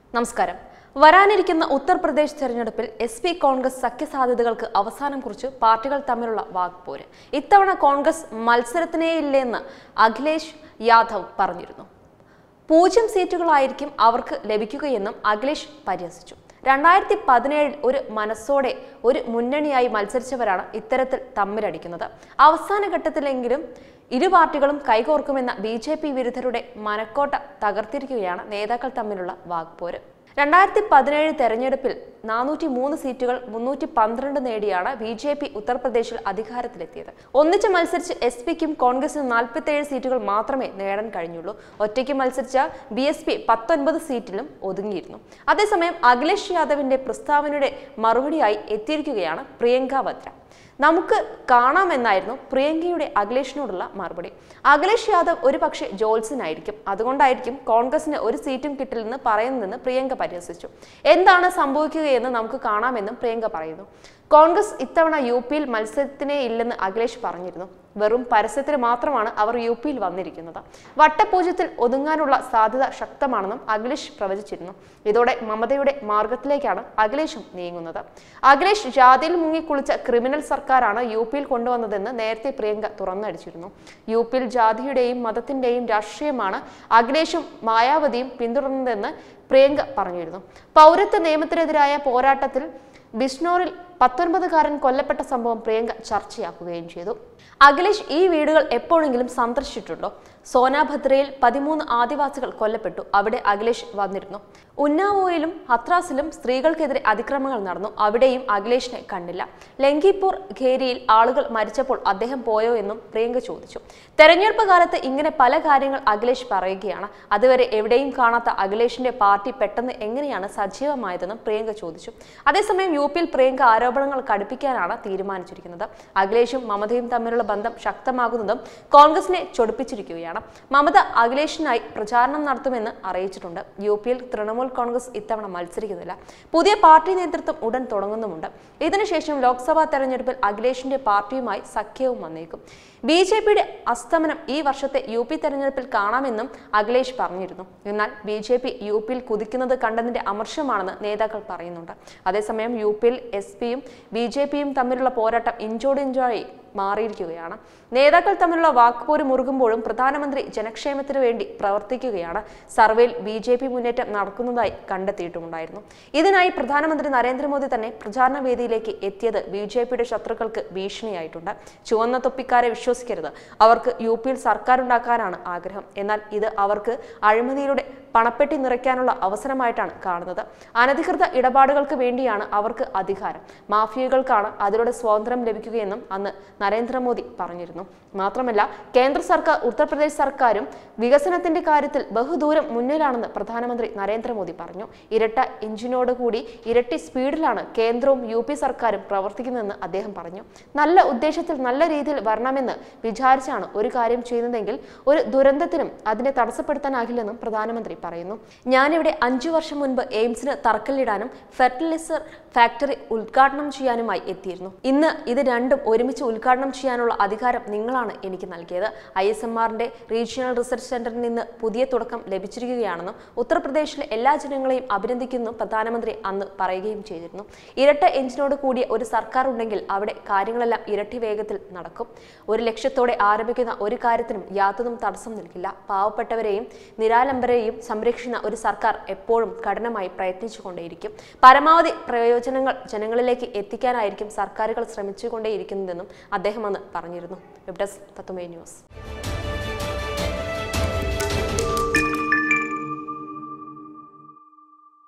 നമസ്കാരം വരാനിരിക്കുന്ന ഉത്തർപ്രദേശ് തെരഞ്ഞെടുപ്പിൽ എസ് പി കോൺഗ്രസ് സഖ്യസാധ്യതകൾക്ക് അവസാനം കുറിച്ച് പാർട്ടികൾ തമ്മിലുള്ള വാഗ്പോര് ഇത്തവണ കോൺഗ്രസ് മത്സരത്തിനേയില്ലെന്ന് അഖിലേഷ് യാദവ് പറഞ്ഞിരുന്നു പൂജ്യം സീറ്റുകളായിരിക്കും അവർക്ക് ലഭിക്കുകയെന്നും അഖിലേഷ് പരിഹസിച്ചു രണ്ടായിരത്തി പതിനേഴിൽ ഒരു മനസ്സോടെ ഒരു മുന്നണിയായി മത്സരിച്ചവരാണ് ഇത്തരത്തിൽ തമ്മിലടിക്കുന്നത് അവസാന ഘട്ടത്തിലെങ്കിലും ഇരു പാർട്ടികളും കൈകോർക്കുമെന്ന ബി ജെ പി വിരുദ്ധരുടെ മനക്കോട്ട തകർത്തിരിക്കുകയാണ് നേതാക്കൾ തമ്മിലുള്ള വാഗ്പോര് രണ്ടായിരത്തി പതിനേഴ് തെരഞ്ഞെടുപ്പിൽ നാനൂറ്റി മൂന്ന് സീറ്റുകൾ മുന്നൂറ്റി പന്ത്രണ്ട് നേടിയാണ് ബി ജെ പി ഉത്തർപ്രദേശിൽ അധികാരത്തിലെത്തിയത് ഒന്നിച്ച് മത്സരിച്ച് എസ് പിക്കും കോൺഗ്രസിനും നാൽപ്പത്തേഴ് സീറ്റുകൾ മാത്രമേ നേടാൻ കഴിഞ്ഞുള്ളൂ ഒറ്റയ്ക്ക് മത്സരിച്ച ബി എസ് പി പത്തൊൻപത് സീറ്റിലും ഒതുങ്ങിയിരുന്നു അതേസമയം അഖിലേഷ് യാദവിന്റെ പ്രസ്താവനയുടെ മറുപടിയായി എത്തിയിരിക്കുകയാണ് പ്രിയങ്ക വദ്ര നമുക്ക് കാണാമെന്നായിരുന്നു പ്രിയങ്കയുടെ അഖിലേഷിനോടുള്ള മറുപടി അഖിലേഷ് യാദവ് ഒരു പക്ഷേ ജോത്സനായിരിക്കും അതുകൊണ്ടായിരിക്കും കോൺഗ്രസിന് ഒരു സീറ്റും കിട്ടില്ലെന്ന് പറയുന്നതെന്ന് പ്രിയങ്ക പരിഹസിച്ചു എന്താണ് സംഭവിക്കുകയെന്ന് നമുക്ക് കാണാമെന്നും പ്രിയങ്ക പറയുന്നു കോൺഗ്രസ് ഇത്തവണ യു പിയിൽ മത്സരത്തിനേ ഇല്ലെന്ന് അഖിലേഷ് പറഞ്ഞിരുന്നു വെറും പരസ്യത്തിന് മാത്രമാണ് അവർ യു പിയിൽ വന്നിരിക്കുന്നത് വട്ടപൂജ്യത്തിൽ ഒതുങ്ങാനുള്ള സാധ്യത ശക്തമാണെന്നും അഖിലേഷ് പ്രവചിച്ചിരുന്നു ഇതോടെ മമതയുടെ മാർഗത്തിലേക്കാണ് അഖിലേഷും നീങ്ങുന്നത് അഖിലേഷ് ജാതിയിൽ മുങ്ങിക്കുളിച്ച ക്രിമിനൽ സർക്കാരാണ് യു പിയിൽ കൊണ്ടുവന്നതെന്ന് നേരത്തെ പ്രിയങ്ക തുറന്നടിച്ചിരുന്നു യു പിയിൽ ജാതിയുടെയും മതത്തിന്റെയും രാഷ്ട്രീയമാണ് അഖിലേഷും മായാവതിയും പിന്തുടർന്നതെന്ന് പ്രിയങ്ക പറഞ്ഞിരുന്നു പൗരത്വ നിയമത്തിനെതിരായ പോരാട്ടത്തിൽ ബിഷ്ണോറിൽ പത്തൊൻപതുകാരൻ കൊല്ലപ്പെട്ട സംഭവം പ്രിയങ്ക ചർച്ചയാക്കുകയും ചെയ്തു അഖിലേഷ് ഈ വീടുകൾ എപ്പോഴെങ്കിലും സന്ദർശിച്ചിട്ടുണ്ടോ സോനാഭദ്രയിൽ പതിമൂന്ന് ആദിവാസികൾ കൊല്ലപ്പെട്ടു അവിടെ അഖിലേഷ് വന്നിരുന്നു ഉന്നാവോയിലും ഹത്രാസിലും സ്ത്രീകൾക്കെതിരെ അതിക്രമങ്ങൾ നടന്നു അവിടെയും അഖിലേഷിനെ കണ്ടില്ല ലങ്കിപ്പൂർ ഖേരിയിൽ ആളുകൾ മരിച്ചപ്പോൾ അദ്ദേഹം പോയോ എന്നും പ്രിയങ്ക ചോദിച്ചു തെരഞ്ഞെടുപ്പ് കാലത്ത് ഇങ്ങനെ പല കാര്യങ്ങൾ അഖിലേഷ് പറയുകയാണ് അതുവരെ എവിടെയും കാണാത്ത അഖിലേഷിന്റെ പാർട്ടി പെട്ടെന്ന് എങ്ങനെയാണ് സജീവമായതെന്നും പ്രിയങ്ക ചോദിച്ചു അതേസമയം യു പിയിൽ പ്രിയങ്ക ആരോപണങ്ങൾ കടുപ്പിക്കാനാണ് തീരുമാനിച്ചിരിക്കുന്നത് അഖിലേഷും മമതയും തമ്മിലുള്ള ബന്ധം ശക്തമാകുന്നതും കോൺഗ്രസിനെ ചൊടിപ്പിച്ചിരിക്കുകയാണ് മമത അഖിലേഷിനായി പ്രചാരണം നടത്തുമെന്ന് അറിയിച്ചിട്ടുണ്ട് യു പിയിൽ തൃണമൂൽ കോൺഗ്രസ് ഇത്തവണ മത്സരിക്കുന്നില്ല പുതിയ പാർട്ടി നേതൃത്വം ഉടൻ തുടങ്ങുന്നുമുണ്ട് ഇതിനുശേഷം ലോക്സഭാ തെരഞ്ഞെടുപ്പിൽ അഖിലേഷിന്റെ പാർട്ടിയുമായി സഖ്യവും വന്നേക്കും ബി ജെ പിയുടെ അസ്തമനം ഈ വർഷത്തെ യു പി തെരഞ്ഞെടുപ്പിൽ കാണാമെന്നും അഖിലേഷ് പറഞ്ഞിരുന്നു എന്നാൽ ബി ജെ പി യു പിയിൽ കുതിക്കുന്നത് കണ്ടതിന്റെ അമർഷമാണെന്ന് നേതാക്കൾ പറയുന്നുണ്ട് അതേസമയം യു പിയിൽ എസ് പിയും ബി ജെ പിയും തമ്മിലുള്ള പോരാട്ടം ഇഞ്ചോടിഞ്ചായി മാറിയിരിക്കുകയാണ് നേതാക്കൾ തമ്മിലുള്ള വാക്കുപോര് മുറുകുമ്പോഴും പ്രധാനമന്ത്രി ജനക്ഷേമത്തിന് വേണ്ടി പ്രവർത്തിക്കുകയാണ് സർവേയിൽ ബി ജെ പി മുന്നേറ്റം നടക്കുന്നതായി കണ്ടെത്തിയിട്ടുമുണ്ടായിരുന്നു ഇതിനായി പ്രധാനമന്ത്രി നരേന്ദ്രമോദി തന്നെ പ്രചാരണ വേദിയിലേക്ക് എത്തിയത് ബി ജെ പിയുടെ ശത്രുക്കൾക്ക് ഭീഷണിയായിട്ടുണ്ട് ചുവന്ന തൊപ്പിക്കാരെ വിശ്വസിക്കരുത് അവർക്ക് യു പിയിൽ സർക്കാരുണ്ടാക്കാനാണ് ആഗ്രഹം എന്നാൽ ഇത് അവർക്ക് അഴിമതിയിലൂടെ പണപ്പെട്ടി നിറയ്ക്കാനുള്ള അവസരമായിട്ടാണ് കാണുന്നത് അനധികൃത ഇടപാടുകൾക്ക് വേണ്ടിയാണ് അവർക്ക് അധികാരം മാഫിയകൾക്കാണ് അതിലൂടെ സ്വാതന്ത്ര്യം ലഭിക്കുകയെന്നും അന്ന് നരേന്ദ്രമോദി പറഞ്ഞിരുന്നു മാത്രമല്ല കേന്ദ്ര സർക്കാർ ഉത്തർപ്രദേശ് സർക്കാരും വികസനത്തിന്റെ കാര്യത്തിൽ ബഹുദൂരം മുന്നിലാണെന്ന് പ്രധാനമന്ത്രി നരേന്ദ്രമോദി പറഞ്ഞു ഇരട്ട എഞ്ചിനോട് കൂടി ഇരട്ടി സ്പീഡിലാണ് കേന്ദ്രവും യു പി സർക്കാരും പ്രവർത്തിക്കുന്നതെന്ന് അദ്ദേഹം പറഞ്ഞു നല്ല ഉദ്ദേശത്തിൽ നല്ല രീതിയിൽ വരണമെന്ന് വിചാരിച്ചാണ് ഒരു കാര്യം ചെയ്യുന്നതെങ്കിൽ ഒരു ദുരന്തത്തിനും അതിനെ തടസ്സപ്പെടുത്താനാകില്ലെന്നും പ്രധാനമന്ത്രി പറയുന്നു ഞാനിവിടെ അഞ്ചു വർഷം മുൻപ് എയിംസിന് തറക്കല്ലിടാനും ഫെർട്ടിലൈസർ ഫാക്ടറി ഉദ്ഘാടനം ചെയ്യാനുമായി എത്തിയിരുന്നു ഇന്ന് ഇത് രണ്ടും ഒരുമിച്ച് ഉദ്ഘാടനം ചെയ്യാനുള്ള അധികാരം നിങ്ങളാണ് എനിക്ക് നൽകിയത് ഐ എസ് എം ആറിന്റെ റീജിയണൽ റിസർച്ച് സെന്ററിൽ നിന്ന് പുതിയ തുടക്കം ലഭിച്ചിരിക്കുകയാണെന്നും ഉത്തർപ്രദേശിലെ എല്ലാ ജനങ്ങളെയും അഭിനന്ദിക്കുന്നു പ്രധാനമന്ത്രി അന്ന് പറയുകയും ചെയ്തിരുന്നു ഇരട്ട എഞ്ചിനോട് കൂടിയ ഒരു സർക്കാർ ഉണ്ടെങ്കിൽ അവിടെ കാര്യങ്ങളെല്ലാം ഇരട്ടി വേഗത്തിൽ നടക്കും ഒരു ലക്ഷ്യത്തോടെ ആരംഭിക്കുന്ന ഒരു കാര്യത്തിനും യാതൊന്നും തടസ്സം നൽകില്ല പാവപ്പെട്ടവരെയും നിരാലംബരെയും സംരക്ഷിക്കുന്ന ഒരു സർക്കാർ എപ്പോഴും കഠിനമായി പ്രയത്നിച്ചുകൊണ്ടേയിരിക്കും പരമാവധി പ്രയോജനങ്ങൾ ജനങ്ങളിലേക്ക് എത്തിക്കാനായിരിക്കും സർക്കാരുകൾ ശ്രമിച്ചുകൊണ്ടേയിരിക്കുന്നതെന്നും അദ്ദേഹം അന്ന് പറഞ്ഞിരുന്നു വെബ് ഡെസ്ക് തത്തുമേ ന്യൂസ്